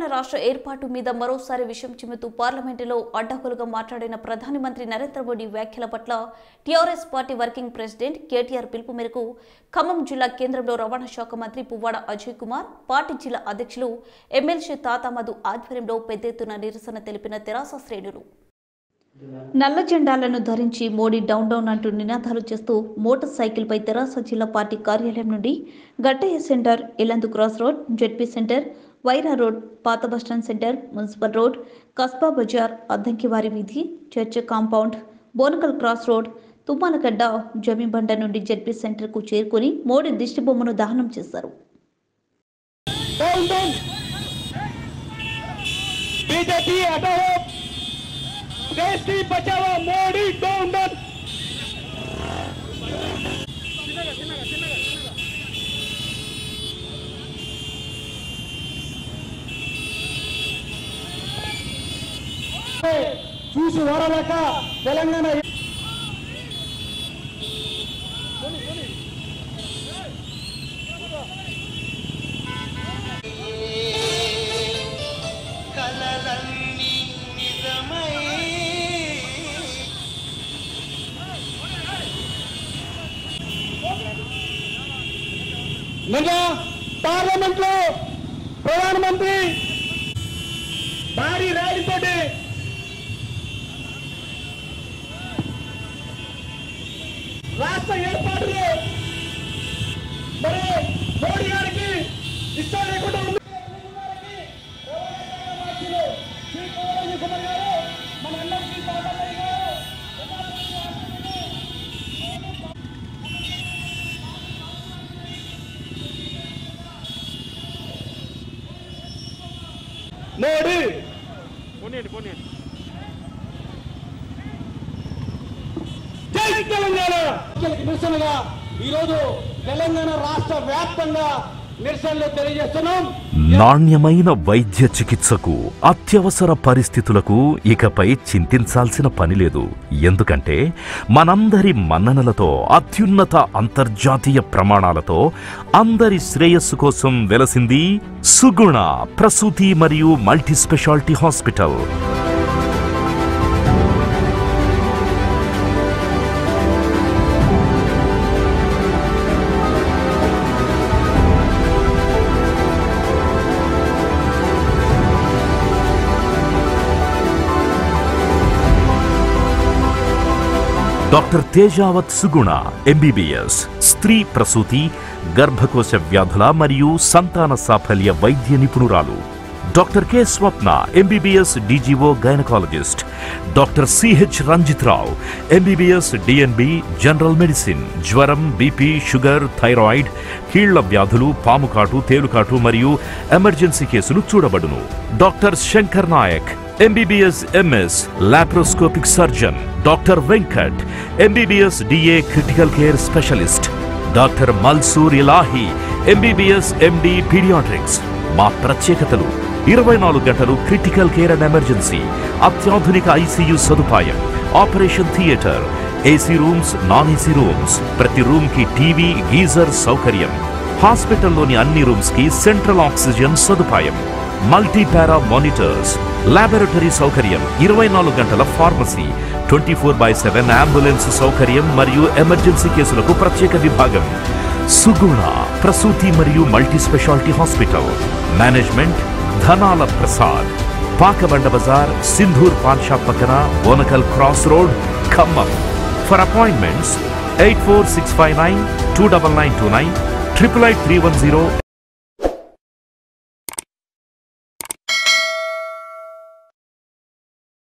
తెలంగాణ రాష్ట్ర ఏర్పాటు మీద మరోసారి విషయం చిమ్ముతూ పార్లమెంటులో అడ్డగోలుగా మాట్లాడిన ప్రధాని మంత్రి నరేంద్ర మోడీ వ్యాఖ్యల పట్ల TRS party working president KTR పిలుపు మేరకు ఖమ్మం జిల్లా కేంద్రంలో రవాణా శాఖ మంత్రి పువ్వాడ అజయ్ కుమార్ పార్టీ జిల్లా అధ్యక్షులు ఎమ్మెల్సీ తాతామధు ఆధ్వర్యంలో పెద్ద ఎత్తున నిరసన తెలిపిన తెరాస శ్రేణులు నల్ల జెండాలను ధరించి మోడీ డౌన్ డౌన్ అంటూ నినాదాలు చేస్తూ మోటార్ సైకిల్పై తెరాస జిల్లా పార్టీ కార్యాలయం నుండి Gattaiah centre Yellandu cross road ZP centre Wyra road పాత bus stand centre municipal road Kasba బజార్ అద్దంకివారి వీధి church compound Bonakal cross road Tummalagadda Jamibanda నుండి జెడ్పీ సెంటర్కు చేరుకుని మోడీ దిష్టిబొమ్మను దహనం చేశారు డౌన్ డౌన్ బీజేపీ హటాओ देश की बचाओ मोदी डाउन डाउन చూసి ఓడలేక తెలంగాణ కలలన్నీ నిజమై నిన్న పార్లమెంట్ లో ప్రధానమంత్రి భారీ ర్యాలీతోటి రాష్ట్ర ఏర్పాటులో మరి మోడీ గారికి ఇష్టం లేకుండా ఉంది మనందరికీ బాబాయ్ గారు మోడీ జై తెలంగాణ నిరసనగా ఈరోజు తెలంగాణ రాష్ట్ర వ్యాప్తంగా నిరసనలు తెలియజేస్తున్నాం నాణ్యమైన వైద్య చికిత్సకు అత్యవసర పరిస్థితులకు ఇకపై చింతించాల్సిన పని లేదు ఎందుకంటే మనందరి మన్ననలతో అత్యున్నత అంతర్జాతీయ ప్రమాణాలతో అందరి శ్రేయస్సు కోసం వెలసింది సుగుణ ప్రసూతి మరియు multi speciality hospital doctor Tejavath Suguna MBBS స్త్రీ ప్రసూతి గర్భకోశ వ్యాధుల మరియు సంతాన సాఫల్య వైద్య నిపుణురాలు doctor K Swapna MBBS DGO gynaecologist doctor CH Ranjith Rao MBBS DNB general medicine జ్వరం బీపీ షుగర్ థైరాయిడ్ కీళ్ల వ్యాధులు పాముకాటు తేలుకాటు మరియు ఎమర్జెన్సీ కేసులు చూడబడును doctor Shankar Naik MBBS MS laparoscopic surgeon doctor Venkat MBBS DA critical care specialist doctor Malsur Ilahi MBBS MD paediatrics మా ప్రత్యేకతలు ఇరవై నాలుగు గంటలు క్రిటికల్ కేర్ అండ్ ఎమర్జెన్సీ అత్యాధునిక ఐసీయూ సదుపాయం operation theatre AC rooms non AC rooms ప్రతి రూమ్ కి టీవీ గీజర్ సౌకర్యం హాస్పిటల్లోని అన్ని రూమ్స్ కి సెంట్రల్ ఆక్సిజన్ సదుపాయం మల్టీ పారా మానిటర్స్ లాబొరేటరీ సౌకర్యం ఇరవై నాలుగు గంటల pharmacy twenty four by seven ambulance సౌకర్యం మరియు ఎమర్జెన్సీ కేసులకు ప్రత్యేక విభాగం సుగుణ ప్రసూతి మరియు multi speciality hospital management Dhanala Prasad Pakabanda బజార్ సింధూర్ పాన్ షాప్ పక్కన Bonakal cross road Khammam for appointments eight four six five nine two double nine two nine triple eight three one zero